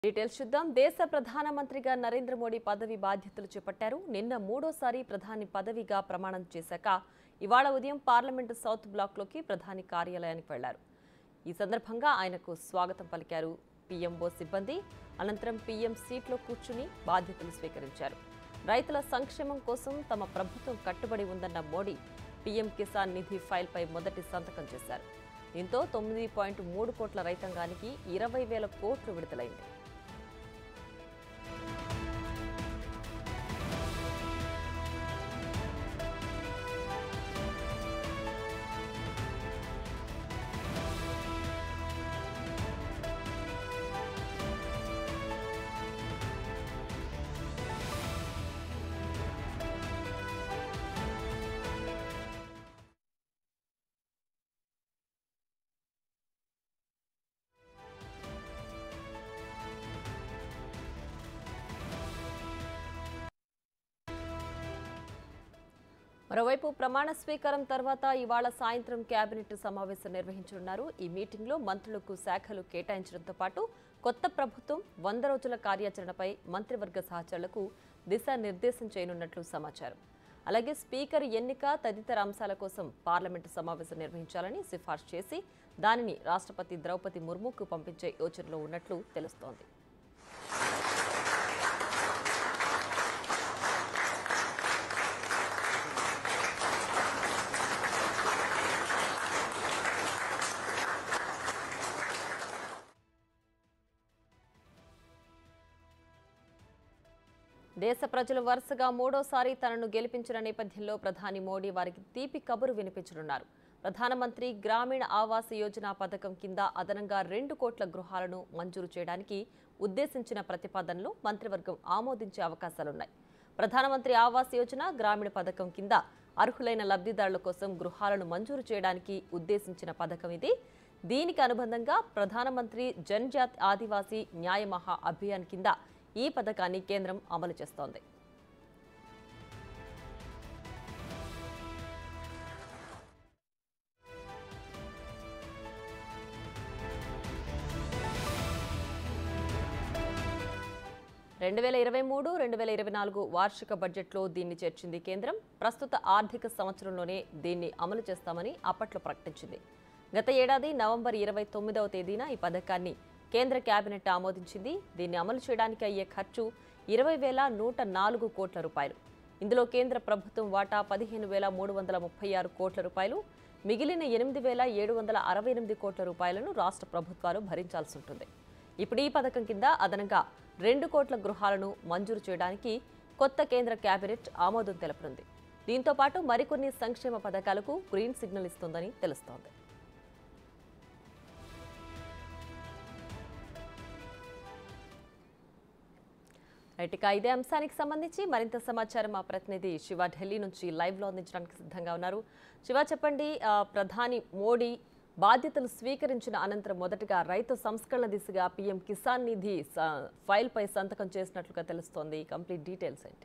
details చూద్దాం దేశ ప్రధానమంత్రిగా నరేంద్ర మోడీ పదవి బాధ్యతలు చేపట్టారు నిన్న మూడోసారి ప్రధాని పదవిగా ప్రమాణం చేశాక ఇవాళ ఉదయం పార్లమెంటు సౌత్ బ్లాక్లోకి ప్రధాని కార్యాలయానికి వెళ్లారు ఈ సందర్భంగా ఆయనకు స్వాగతం పలికారు పీఎంఓ సిబ్బంది అనంతరం పీఎం సీట్లో కూర్చుని బాధ్యతలు స్వీకరించారు రైతుల సంక్షేమం కోసం తమ ప్రభుత్వం కట్టుబడి ఉందన్న మోడీ పీఎం కిసాన్ నిధి ఫైల్పై మొదటి సంతకం చేశారు దీంతో తొమ్మిది పాయింట్ మూడు కోట్ల రైతాంగానికి ఇరవై వేల కోట్లు విడుదలైంది మరోవైపు ప్రమాణ స్వీకారం తర్వాత ఇవాళ సాయంత్రం కేబినెట్ సమావేశం నిర్వహించనున్నారు ఈ మీటింగ్లో మంత్రులకు శాఖలు కేటాయించడంతో పాటు కొత్త ప్రభుత్వం వంద రోజుల కార్యాచరణపై మంత్రివర్గ సహచరులకు దిశానిర్దేశం చేయనున్నట్లు సమాచారం అలాగే స్పీకర్ ఎన్నిక తదితర అంశాల కోసం పార్లమెంటు సమావేశం నిర్వహించాలని సిఫార్సు చేసి దానిని రాష్ట్రపతి ద్రౌపది ముర్ముకు పంపించే యోచనలో ఉన్నట్లు తెలుస్తోంది దేశ ప్రజలు వరుసగా మూడోసారి తనను గెలిపించిన నేపథ్యంలో ప్రధాని మోడీ వారికి తీపి కబురు వినిపించనున్నారు ప్రధానమంత్రి గ్రామీణ ఆవాస్ యోజన పథకం కింద అదనంగా రెండు కోట్ల గృహాలను మంజూరు చేయడానికి ఉద్దేశించిన ప్రతిపాదనలు మంత్రివర్గం ఆమోదించే అవకాశాలున్నాయి ప్రధానమంత్రి ఆవాస్ యోజన గ్రామీణ పథకం కింద అర్హులైన లబ్ధిదారుల కోసం గృహాలను మంజూరు చేయడానికి ఉద్దేశించిన పథకం ఇది దీనికి అనుబంధంగా ప్రధానమంత్రి జన్జాత్ ఆదివాసీ న్యాయ మహా అభియాన్ కింద ఈ పథకాన్ని కేంద్రం అమలు చేస్తోంది రెండు వేల ఇరవై మూడు రెండు వేల ఇరవై నాలుగు వార్షిక బడ్జెట్లో దీన్ని చేర్చింది కేంద్రం ప్రస్తుత ఆర్థిక సంవత్సరంలోనే దీన్ని అమలు చేస్తామని అప్పట్లో ప్రకటించింది గత ఏడాది నవంబర్ ఇరవై తొమ్మిదవ తేదీన ఈ పథకాన్ని కేంద్ర కేబినెట్ ఆమోదించింది దీన్ని అమలు చేయడానికి అయ్యే ఖర్చు ఇరవై వేల నూట నాలుగు కోట్ల రూపాయలు ఇందులో కేంద్ర ప్రభుత్వం వాటా పదిహేను వేల మూడు వందల ముప్పై ఆరు కోట్ల రూపాయలు మిగిలిన ఎనిమిది వేల ఏడు వందల అరవై ఎనిమిది కోట్ల రూపాయలను రాష్ట్ర ప్రభుత్వాలు భరించాల్సి ఉంటుంది ఇప్పుడు ఈ పథకం కింద అదనంగా రెండు కోట్ల గృహాలను మంజూరు చేయడానికి కొత్త కేంద్ర కేబినెట్ ఆమోదం తెలపనుంది దీంతో పాటు మరికొన్ని సంక్షేమ పథకాలకు గ్రీన్ సిగ్నల్ ఇస్తుందని తెలుస్తోంది రైట్ ఇక ఇదే అంశానికి సంబంధించి మరింత సమాచారం మా ప్రతినిధి శివ ఢిల్లీ నుంచి లైవ్ లో అందించడానికి సిద్ధంగా ఉన్నారు శివ చెప్పండి ఆ, ప్రధాని మోడీ బాధ్యతలు స్వీకరించిన అనంతరం మొదటగా రైతు సంస్కరణ దిశగా పీఎం కిసాన్ నిధి స- ఫైల్ పై సంతకం చేసినట్లుగా తెలుస్తోంది కంప్లీట్ డీటెయిల్స్ ఏంటి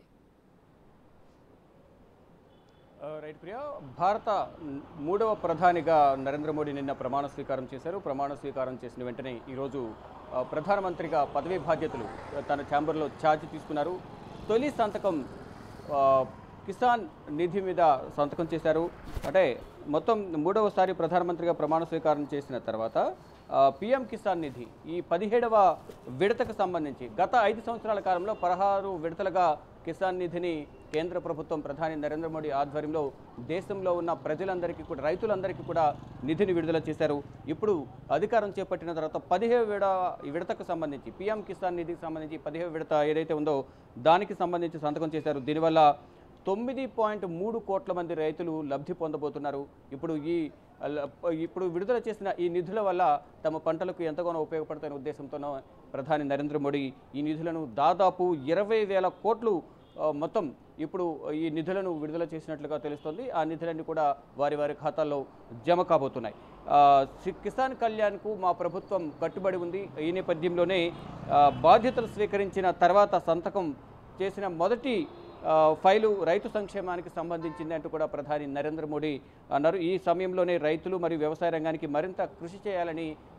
ఆ, రైట్ ప్రియా భారత మ్, మూడవ ప్రధానిగా నరేంద్ర మోడీ నిన్న ప్రమాణ స్వీకారం చేశారు ప్రమాణ స్వీకారం చేసిన వెంటనే ఈరోజు ఆ, ప్రధానమంత్రిగా పదవీ బాధ్యతలు ఆ, తన ఛాంబర్లో ఛార్జ్ తీసుకున్నారు తొలి సంతకం ఆ, కిసాన్ నిధి మీద సంతకం చేశారు అంటే మొత్తం మూడవసారి ప్రధానమంత్రిగా ప్రమాణ స్వీకారం చేసిన తర్వాత ఆ, పిఎం కిసాన్ నిధి ఈ పదిహేడవ విడతకు సంబంధించి గత ఐదు సంవత్సరాల కాలంలో పదహారు విడతలుగా కిసాన్ నిధిని కేంద్ర ప్రభుత్వం ప్రధాని నరేంద్ర మోడీ ఆధ్వర్యంలో దేశంలో ఉన్న ప్రజలందరికీ కూడా రైతులందరికీ కూడా నిధిని విడుదల చేశారు ఇప్పుడు అధికారం చేపట్టిన తర్వాత పదిహేడు విడ ఈ విడతకు సంబంధించి పిఎం కిసాన్ నిధికి సంబంధించి పదిహేడు విడత ఏదైతే ఉందో దానికి సంబంధించి సంతకం చేశారు దీనివల్ల తొమ్మిది పాయింట్ మూడు కోట్ల మంది రైతులు లబ్ధి పొందబోతున్నారు ఇప్పుడు ఈ ల- ఇప్పుడు విడుదల చేసిన ఈ నిధుల వల్ల తమ పంటలకు ఎంతగానో ఉపయోగపడతాయనే ఉద్దేశంతోనో ప్రధాని నరేంద్ర మోడీ ఈ నిధులను దాదాపు ఇరవై వేల కోట్లు ఆ, మొత్తం ఇప్పుడు ఈ నిధులను విడుదల చేసినట్లుగా తెలుస్తోంది ఆ నిధులన్నీ కూడా వారి వారి ఖాతాల్లో జమ కాబోతున్నాయి ఆ, సి- కిసాన్ కళ్యాణ్కు మా ప్రభుత్వం కట్టుబడి ఉంది ఈ నేపథ్యంలోనే ఆ, బాధ్యతలు స్వీకరించిన తర్వాత సంతకం చేసిన మొదటి ఆ, ఫైలు రైతు సంక్షేమానికి సంబంధించింది అంటూ కూడా ప్రధాని నరేంద్ర మోడీ అన్నారు ఈ సమయంలోనే రైతులు మరియు వ్యవసాయ రంగానికి మరింత కృషి చేయాలని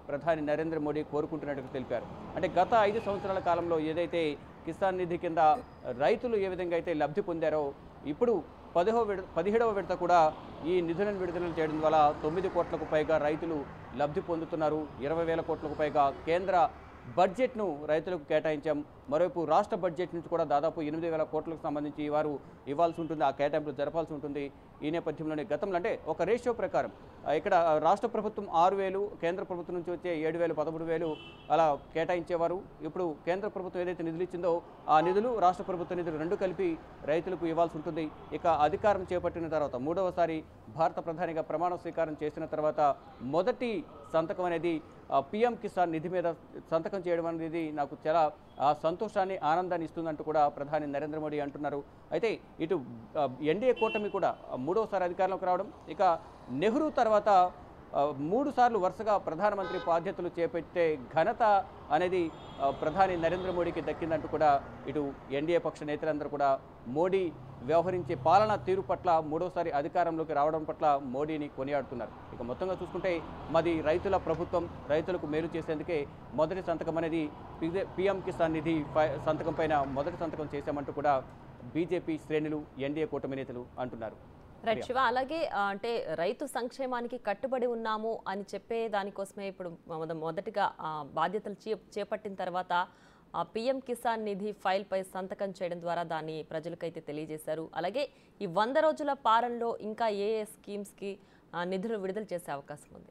ప్రధాని నరేంద్ర మోడీ కోరుకుంటున్నట్టు తెలిపారు అంటే గత ఐదు సంవత్సరాల కాలంలో ఏదైతే కిసాన్ నిధి కింద రైతులు ఏ విధంగా అయితే లబ్ధి పొందారో ఇప్పుడు పదిహో విడ పదిహేడవ విడత కూడా ఈ నిధులను విడుదల చేయడం వల్ల తొమ్మిది కోట్లకు పైగా రైతులు లబ్ధి పొందుతున్నారు ఇరవై వేల కోట్లకు పైగా కేంద్ర బడ్జెట్ను రైతులకు కేటాయించాం మరోవైపు రాష్ట్ర బడ్జెట్ నుంచి కూడా దాదాపు ఎనిమిది వేల కోట్లకు సంబంధించి వారు ఇవ్వాల్సి ఉంటుంది ఆ కేటాయింపులు జరపాల్సి ఉంటుంది ఈ నేపథ్యంలోనే గతంలో అంటే ఒక రేషియో ప్రకారం ఆ, ఇక్కడ రాష్ట్ర ప్రభుత్వం ఆరు వేలు కేంద్ర ప్రభుత్వం నుంచి వచ్చే ఏడు వేలు పదమూడు వేలు అలా కేటాయించేవారు ఇప్పుడు కేంద్ర ప్రభుత్వం ఏదైతే నిధులు ఇచ్చిందో ఆ నిధులు రాష్ట్ర ప్రభుత్వ నిధులు రెండు కలిపి రైతులకు ఇవ్వాల్సి ఉంటుంది ఇక అధికారం చేపట్టిన తర్వాత మూడవసారి భారత ప్రధానిగా ప్రమాణ స్వీకారం చేసిన తర్వాత మొదటి సంతకం అనేది పిఎం కిసాన్ నిధి మీద సంతకం చేయడం అనేది నాకు చాలా ఆ, సంతోషాన్ని ఆనందాన్ని ఇస్తుందంటూ కూడా ప్రధాని నరేంద్ర మోడీ అంటున్నారు అయితే ఇటు ఎన్డీఏ కూటమి కూడా ఆ, మూడవసారి అధికారంలోకి రావడం ఇక నెహ్రూ తర్వాత ఆ, మూడు సార్లు వరుసగా ప్రధానమంత్రి బాధ్యతలు చేపట్టే ఘనత అనేది ఆ, ప్రధాని నరేంద్ర మోడీకి దక్కిందంటూ కూడా ఇటు ఎన్డీఏ పక్ష నేతలందరూ కూడా మోడీ వ్యవహరించే పాలనా తీరు పట్ల మూడోసారి అధికారంలోకి రావడం పట్ల మోడీని కొనియాడుతున్నారు ఇక మొత్తంగా చూసుకుంటే మాది రైతుల ప్రభుత్వం రైతులకు మేలు చేసేందుకే మొదటి సంతకం అనేది పిఎం కిసాన్ నిధి పై- సంతకం పైన మొదటి సంతకం చేశామంటూ కూడా బీజేపీ శ్రేణులు ఎన్డీఏ కూటమి నేతలు అంటున్నారు రైట్ శివ అలాగే ఆ, అంటే రైతు సంక్షేమానికి కట్టుబడి ఉన్నాము అని చెప్పే దానికోసమే ఇప్పుడు మొద- మొదటిగా ఆ, బాధ్యతలు చే చేపట్టిన తర్వాత ఆ పిఎం కిసాన్ నిధి ఫైల్ పై సంతకం చేయడం ద్వారా దాన్ని ప్రజలకైతే తెలియజేశారు అలాగే ఈ వంద రోజుల పాలనలో ఇంకా ఏ ఏ స్కీమ్స్కి ఆ, నిధులు విడుదల చేసే అవకాశం ఉంది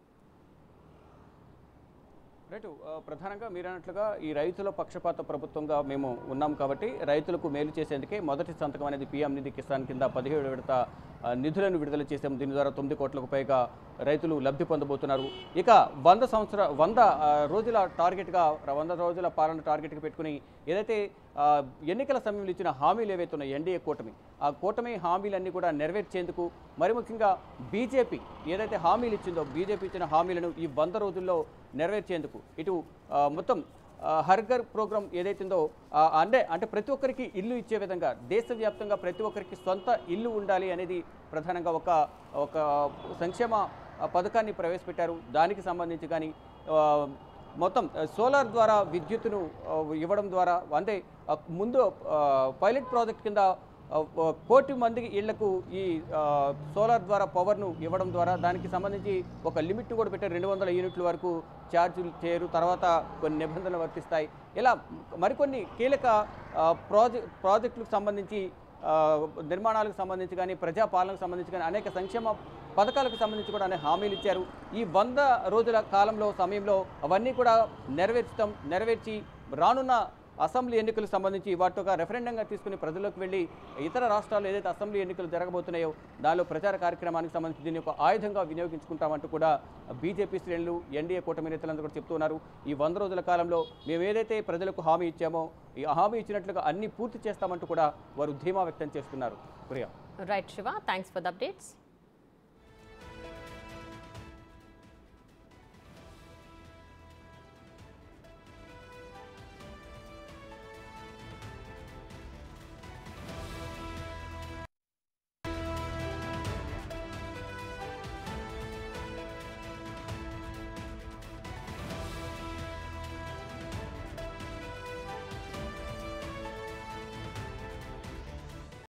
రైట్ ఆ, ప్రధానంగా మీరు అన్నట్లుగా ఈ రైతుల పక్షపాత ప్రభుత్వంగా మేము ఉన్నాం కాబట్టి రైతులకు మేలు చేసేందుకే మొదటి సంతకం అనేది పీఎం నిధి కిసాన్ కింద పదిహేడు విడత ఆ, నిధులను విడుదల చేసాం దీని ద్వారా తొమ్మిది కోట్లకు పైగా రైతులు లబ్ధి పొందబోతున్నారు ఇక వంద సంవత్సర వంద ఆ, రోజుల టార్గెట్గా వంద రోజుల పాలన టార్గెట్గా పెట్టుకుని ఏదైతే ఆ, ఎన్నికల సమయంలో ఇచ్చిన హామీలు ఏవైతే ఉన్నాయో ఎన్డీఏ కూటమి ఆ కూటమి హామీలన్నీ కూడా నెరవేర్చేందుకు మరి ముఖ్యంగా బీజేపీ ఏదైతే హామీలు ఇచ్చిందో బీజేపీ ఇచ్చిన హామీలను ఈ వంద రోజుల్లో నెరవేర్చేందుకు ఇటు ఆ, మొత్తం ఆ, హర్ఘర్ ప్రోగ్రాం ఏదైతుందో ఆ, అంటే అంటే ప్రతి ఒక్కరికి ఇల్లు ఇచ్చే విధంగా దేశవ్యాప్తంగా ప్రతి ఒక్కరికి సొంత ఇల్లు ఉండాలి అనేది ప్రధానంగా ఒక ఒక సంక్షేమ ఆ, పథకాన్ని ప్రవేశపెట్టారు దానికి సంబంధించి కానీ ఆ, మొత్తం ఆ, సోలార్ ద్వారా విద్యుత్తును ఆ, ఇవ్వడం ద్వారా అంటే ఆ, ముందు ఆ, పైలట్ ప్రాజెక్ట్ కింద ఆ, ఆ, కోటి మందికి ఇళ్లకు ఈ ఆ, సోలార్ ద్వారా పవర్ను ఇవ్వడం ద్వారా దానికి సంబంధించి ఒక లిమిట్ను కూడా పెట్టారు రెండు వందల యూనిట్ల వరకు ఛార్జీలు చేయరు తర్వాత కొన్ని నిబంధనలు వర్తిస్తాయి ఇలా మరికొన్ని కీలక ఆ, ప్రాజెక్ట్ ప్రాజెక్టులకు సంబంధించి ఆ, నిర్మాణాలకు సంబంధించి కానీ ప్రజాపాలనకు సంబంధించి కానీ అనేక సంక్షేమ పథకాలకు సంబంధించి కూడా అనేక హామీలు ఇచ్చారు ఈ వంద రోజుల కాలంలో సమయంలో అవన్నీ కూడా నెరవేర్చడం నెరవేర్చి రానున్న అసెంబ్లీ ఎన్నికలకు సంబంధించి వాటి ఒక రెఫరెండంగా తీసుకుని ప్రజల్లోకి వెళ్ళి ఇతర రాష్ట్రాల్లో ఏదైతే అసెంబ్లీ ఎన్నికలు జరగబోతున్నాయో దానిలో ప్రచార కార్యక్రమానికి సంబంధించి దీన్ని ఒక ఆయుధంగా వినియోగించుకుంటామంటూ కూడా బీజేపీ శ్రేణులు ఎన్డీఏ కూటమి నేతలందరూ కూడా చెప్తున్నారు ఈ వంద రోజుల కాలంలో మేము ఏదైతే ప్రజలకు హామీ ఇచ్చామో ఈ హామీ ఇచ్చినట్లుగా అన్ని పూర్తి చేస్తామంటూ కూడా వారు ధీమా వ్యక్తం చేస్తున్నారు Priya right Shiva thanks for the updates